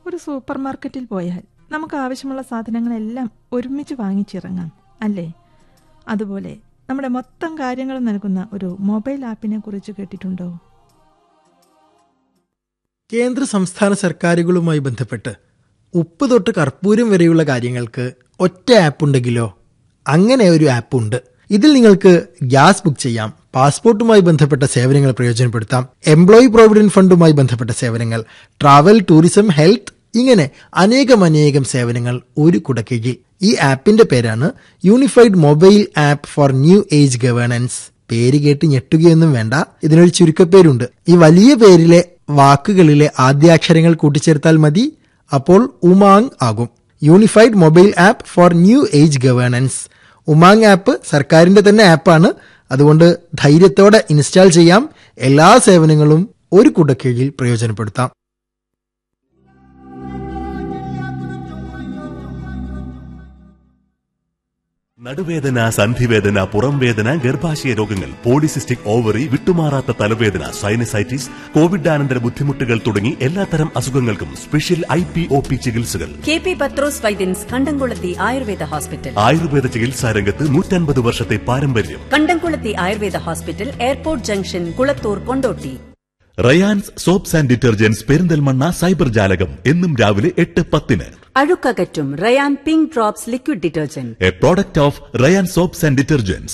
ഒരു സൂപ്പർ മാർക്കറ്റിൽ പോയാൽ നമുക്ക് ആവശ്യമുള്ള സാധനങ്ങളെല്ലാം ഒരുമിച്ച് വാങ്ങിച്ചിറങ്ങാം അല്ലേ അതുപോലെ നമ്മുടെ മൊത്തം കാര്യങ്ങൾ നൽകുന്ന ഒരു മൊബൈൽ ആപ്പിനെ കുറിച്ച് കേട്ടിട്ടുണ്ടോ കേന്ദ്ര സംസ്ഥാന സർക്കാരുകളുമായി ബന്ധപ്പെട്ട് ഉപ്പ് തൊട്ട് കർപ്പൂരം വരെയുള്ള കാര്യങ്ങൾക്ക് ഒറ്റ ആപ്പ് ഉണ്ടെങ്കിലോ അങ്ങനെ ഒരു ആപ്പ് ഉണ്ട് ഇതിൽ നിങ്ങൾക്ക് ഗ്യാസ് ബുക്ക് ചെയ്യാം പാസ്പോർട്ടുമായി ബന്ധപ്പെട്ട സേവനങ്ങൾ പ്രയോജനപ്പെടുത്താം എംപ്ലോയി പ്രോവിഡന്റ് ഫണ്ടുമായി ബന്ധപ്പെട്ട സേവനങ്ങൾ ട്രാവൽ ടൂറിസം ഹെൽത്ത് ഇങ്ങനെ അനേകം അനേകം സേവനങ്ങൾ ഒരു കുടക്കീഴിൽ ഈ ആപ്പിന്റെ പേരാണ് unified mobile app for new age governance പേര് കേട്ട് ഞെട്ടുകയൊന്നും വേണ്ട ഇതിനൊരു ചുരുക്കപ്പേരുണ്ട് ഈ വലിയ പേരിലെ വാക്കുകളിലെ ആദ്യാക്ഷരങ്ങൾ കൂട്ടിച്ചേർത്താൽ മതി അപ്പോൾ ഉമാങ് ആകും unified mobile app for new age governance Umang app സർക്കാരിന്റെ തന്നെ ആപ്പാണ് അതുകൊണ്ട് ധൈര്യത്തോടെ ഇൻസ്റ്റാൾ ചെയ്യാം എല്ലാ സേവനങ്ങളും ഒരു കുടക്കീഴിൽ പ്രയോജനപ്പെടുത്താം നടുവേദന സന്ധിവേദന പുറം വേദന ഗർഭാശയ രോഗങ്ങൾ പോളിസിസ്റ്റിക് ഓവറി വിട്ടുമാറാത്ത തലവേദന സൈനസൈറ്റിസ് കോവിഡാനന്തര ബുദ്ധിമുട്ടുകൾ തുടങ്ങി എല്ലാത്തരം അസുഖങ്ങൾക്കും special I P O P ചികിത്സകൾ K P Pathros Vaidyans Kandamkulathy Ayurveda hospital Ayurveda ചികിത്സാ രംഗത്ത് നൂറ്റൻപത് വർഷത്തെ പാരമ്പര്യം Kandamkulathy Ayurveda hospital airport junction Kulathur Kondotty Rayans soaps and detergents Perinthalmanna cyber Jalakam എന്നും രാവിലെ എട്ട് പത്തിന് അഴുക്കകറ്റും Rayan pink drops liquid detergent a product of Rayan soaps and detergents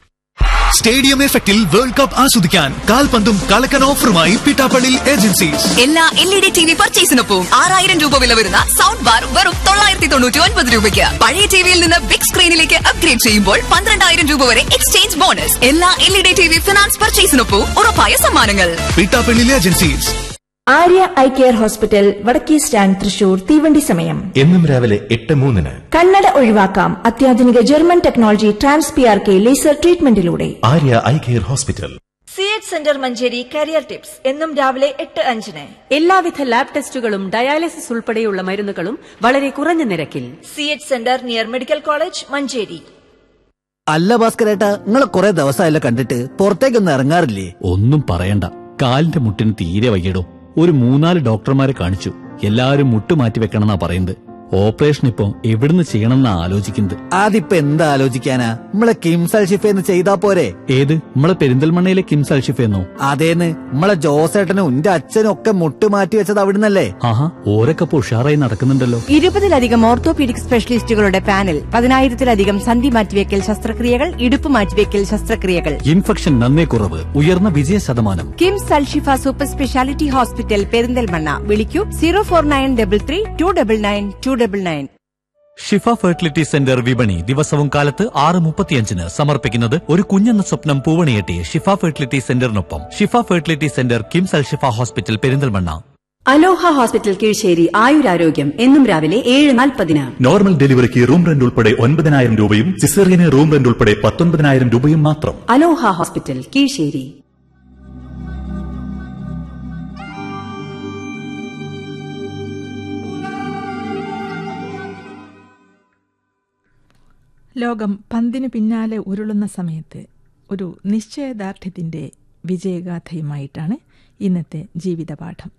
stadium എഫക്റ്റിൽ വേൾഡ് കപ്പ് ആസ്വദിക്കാൻ കാൽപന്തും കളക്കൻ ഓഫറുമായി പിട്ടാപ്പള്ളി ഏജൻസീസ് എല്ലാ L E D T V പർച്ചേസിനൊപ്പം ആറായിരം രൂപ വില വരുന്ന സൗണ്ട് ബാർ വെറും തൊള്ളായിരത്തി തൊണ്ണൂറ്റി ഒൻപത് രൂപയ്ക്ക് പഴയ ടിവിയിൽ നിന്ന് ബിഗ് സ്ക്രീനിലേക്ക് അപ്ഗ്രേഡ് ചെയ്യുമ്പോൾ പന്ത്രണ്ടായിരം രൂപ വരെ എക്സ്ചേഞ്ച് ബോണസ് എല്ലാ L E D T V finance പർച്ചേസിനൊപ്പം ഉറപ്പായ സമ്മാനങ്ങൾ Pittappilly agencies Arya eye care hospital വടക്കേ സ്റ്റാൻഡ് തൃശൂർ തീവണ്ടി സമയം എന്നും രാവിലെ എട്ട് മൂന്നിന് കണ്ണട ഒഴിവാക്കാം അത്യാധുനിക German technology trans P R K laser ട്രീറ്റ്മെന്റിലൂടെ Arya eye care hospital C H centre Manjeri career tips എന്നും രാവിലെ എട്ട് അഞ്ചിന് എല്ലാവിധ ലാബ് ടെസ്റ്റുകളും ഡയാലിസിസ് ഉൾപ്പെടെയുള്ള മരുന്നുകളും വളരെ കുറഞ്ഞ നിരക്കിൽ C H centre near medical college Manjeri അല്ല ഭാസ്കരേട്ടാ നിങ്ങൾ കുറെ ദിവസമായല്ലോ കണ്ടിട്ട് പുറത്തേക്കൊന്നും ഇറങ്ങാറില്ലേ ഒന്നും പറയണ്ട കാലിന്റെ മുട്ടിന് തീരെ വയ്യടോ ഒരു മൂന്നാല് ഡോക്ടർമാരെ കാണിച്ചു എല്ലാവരും മുട്ട് മാറ്റി വെക്കണമെന്നാ പറയുന്നത് ഓപ്പറേഷൻ ഇപ്പൊ എവിടുന്ന് ചെയ്യണമെന്നാ ആലോചിക്കുന്നത് അതിപ്പോ എന്താ ആലോചിക്കാനാ നമ്മളെ കിംസൽ ഷിഫേന്ന് ചെയ്താ പോരെ ഏത് നമ്മളെ പെരിന്തൽമണ്ണയിലെ കിംസ് അൽഷിഫെന്നോ അതേന്ന് നമ്മളെ ജോസേട്ടനും എന്റെ അച്ഛനും ഒക്കെ മുട്ട് മാറ്റി വെച്ചത് അവിടുന്നല്ലേ ആഹാ ഓരൊക്കെ ഇപ്പൊ ഉഷാറായി നടക്കുന്നുണ്ടല്ലോ ഇരുപതിലധികം ഓർത്തോപീഡിക് സ്പെഷ്യലിസ്റ്റുകളുടെ പാനൽ പതിനായിരത്തിലധികം സന്ധി മാറ്റിവെക്കൽ ശസ്ത്രക്രിയകൾ ഇടുപ്പ് മാറ്റിവെക്കൽ ശസ്ത്രക്രിയകൾ ഇൻഫെക്ഷൻ നന്നേ കുറവ് ഉയർന്ന വിജയ ശതമാനം KIMS Alshifa super speciality hospital Perinthalmanna വിളിക്കൂ zero four nine double three two double nine two double nine Shifa fertility centre വിപണി ദിവസവും കാലത്ത് ആറ് മുപ്പത്തിയഞ്ചിന് സമർപ്പിക്കുന്നത് ഒരു കുഞ്ഞെന്ന സ്വപ്നം പൂവണിയെട്ടി ഷിഫ ഫെർട്ടിലിറ്റി സെന്ററിനൊപ്പം Shifa fertility centre KIMS Al Shifa hospital Perinthalmanna Aloha hospital Kizhissery ആയുരാരോഗ്യം എന്നും രാവിലെ ഏഴ് നാൽപ്പതിന് നോർമൽ ഡെലിവറിക്ക് റൂം റെന്റ് ഉൾപ്പെടെ ഒൻപതിനായിരം രൂപയും സിസേറിയന് റൂം റെന്റ് ഉൾപ്പെടെ പത്തൊൻപതിനായിരം രൂപയും മാത്രം അലോഹ ഹോസ്പിറ്റൽ കീഴ്ശ്ശേരി ലോകം പന്തിന് പിന്നാലെ ഉരുളുന്ന സമയത്ത് ഒരു നിശ്ചയദാർഢ്യത്തിന്റെ വിജയഗാഥയുമായിട്ടാണ് ഇന്നത്തെ ജീവിതപാഠം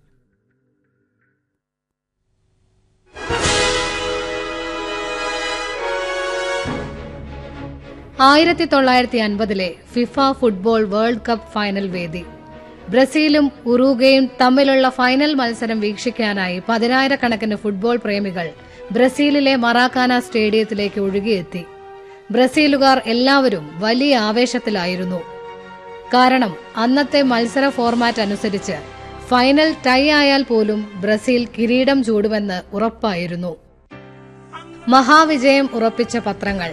ആയിരത്തി തൊള്ളായിരത്തി അൻപതിലെ FIFA football world cup final വേദി ബ്രസീലും ഉറുഗയും തമ്മിലുള്ള ഫൈനൽ മത്സരം വീക്ഷിക്കാനായി പതിനായിരക്കണക്കിന് ഫുട്ബോൾ പ്രേമികൾ ബ്രസീലിലെ മറാക്കാന സ്റ്റേഡിയത്തിലേക്ക് ഒഴുകിയെത്തി ബ്രസീലുകാർ എല്ലാവരും വലിയ ആവേശത്തിലായിരുന്നു കാരണം അന്നത്തെ മത്സര ഫോർമാറ്റ് അനുസരിച്ച് ഫൈനൽ ടൈ ആയാൽ പോലും ബ്രസീൽ കിരീടം ചൂടുമെന്ന് ഉറപ്പായിരുന്നു മഹാവിജയം ഉറപ്പിച്ച പത്രങ്ങൾ